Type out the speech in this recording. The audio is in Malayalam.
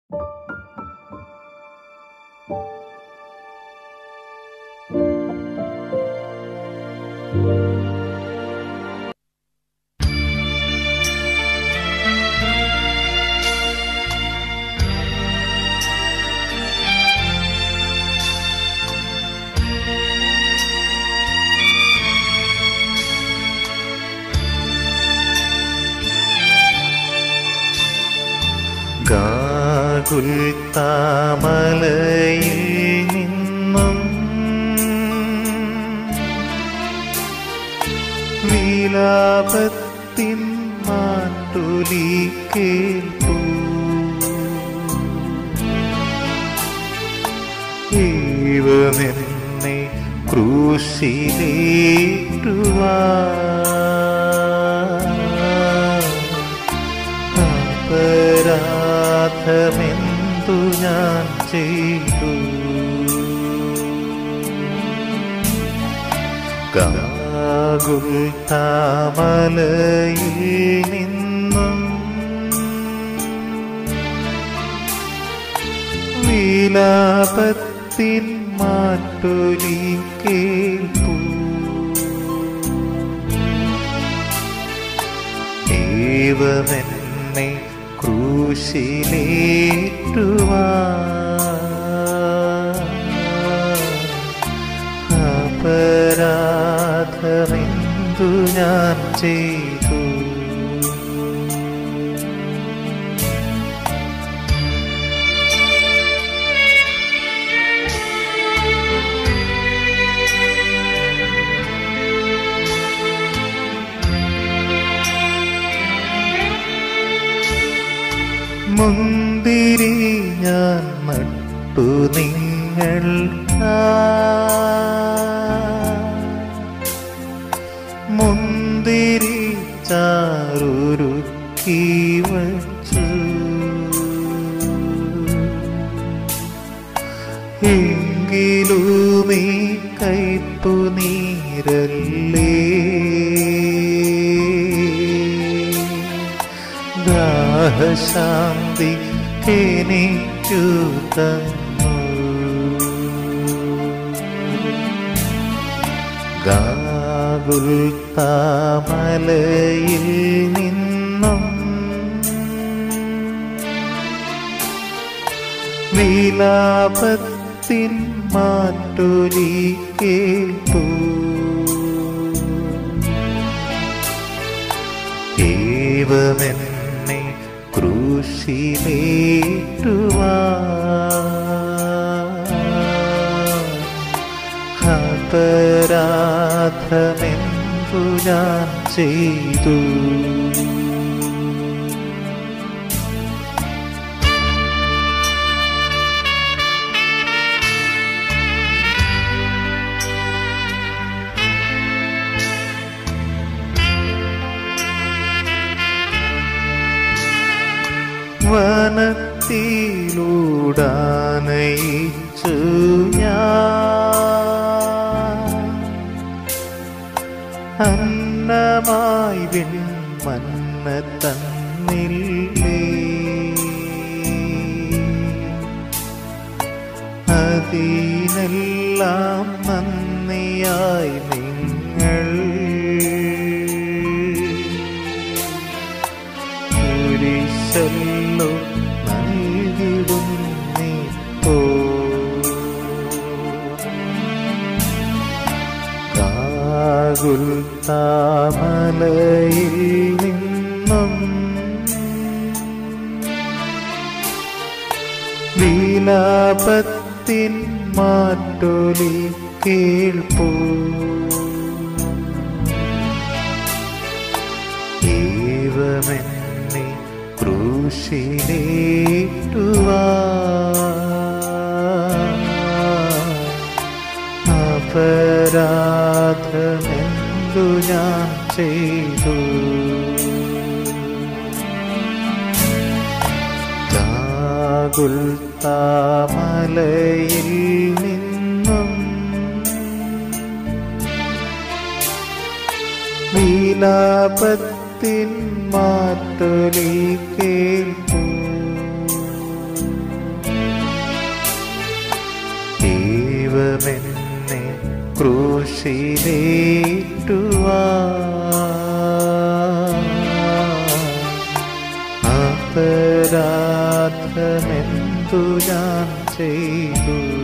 ഗാകുൽത്താമലയിൽ നിന്നും വിലാപത്തിൻ മാറ്റുലി കേൾപ്പൂ ദൈവമെന്നെ ക്രൂശിലേറ്റുവാ അപരാധമെന്തു ഞാൻ ചെയ്തു കാകുൽ താമലയിൽ നിന്നും വിലാപത്തിൻ മാറ്റൊലി കേൾപ്പൂ ദൈവമെന്നെ ക്രൂശിലേറ്റുവാ അപരാധമെന്തു ഞാൻ ചെയ്തു മുന്തിരി ഞാൻ നട്ടു നിങ്ങൾ മുന്തിരി ചാറുരുക്കി വച്ചു എങ്കിലും ഈ കയ്പു നീരല്ലേ ദാഹശാന്തി എനിക്കു തന്നു ഗാകുൽ താമലയിൽ നിന്നും വിലാപത്തിൻ മാറ്റൊലി കേൾപ്പൂ ദൈവമെന്നെ ക്രൂശിലേറ്റുവാ അപരാധമെന്തു ഞാൻ ചെയ്തു വനത്തിലൂടാനയിച്ചു ഞാൻ അന്നമായി വിൺമന്ന തന്നില്ലേ അതിനെല്ലാം നന്ദിയായി നിങ്ങൾ കുരിശല്ലോ നൽകിടും നീ പോ കാകുൽ താമലയിൽ നിന്നും വിലാപത്തിൻ മാറ്റൊലി കേൾപ്പൂ ദൈവമെന്നെ ക്രൂശിലേറ്റുവാ അപരാധമെന്തു ഞാൻ ചെയ്തു കാകുൽ താമലയിൽ നിന്നും വിലാപത്തിൻ മാറ്റൊലി കേൾപ്പൂ ദൈവമെന്നെ ക്രൂശിലേറ്റുവാ അപരാധമെന്തു ഞാൻ ചെയ്തു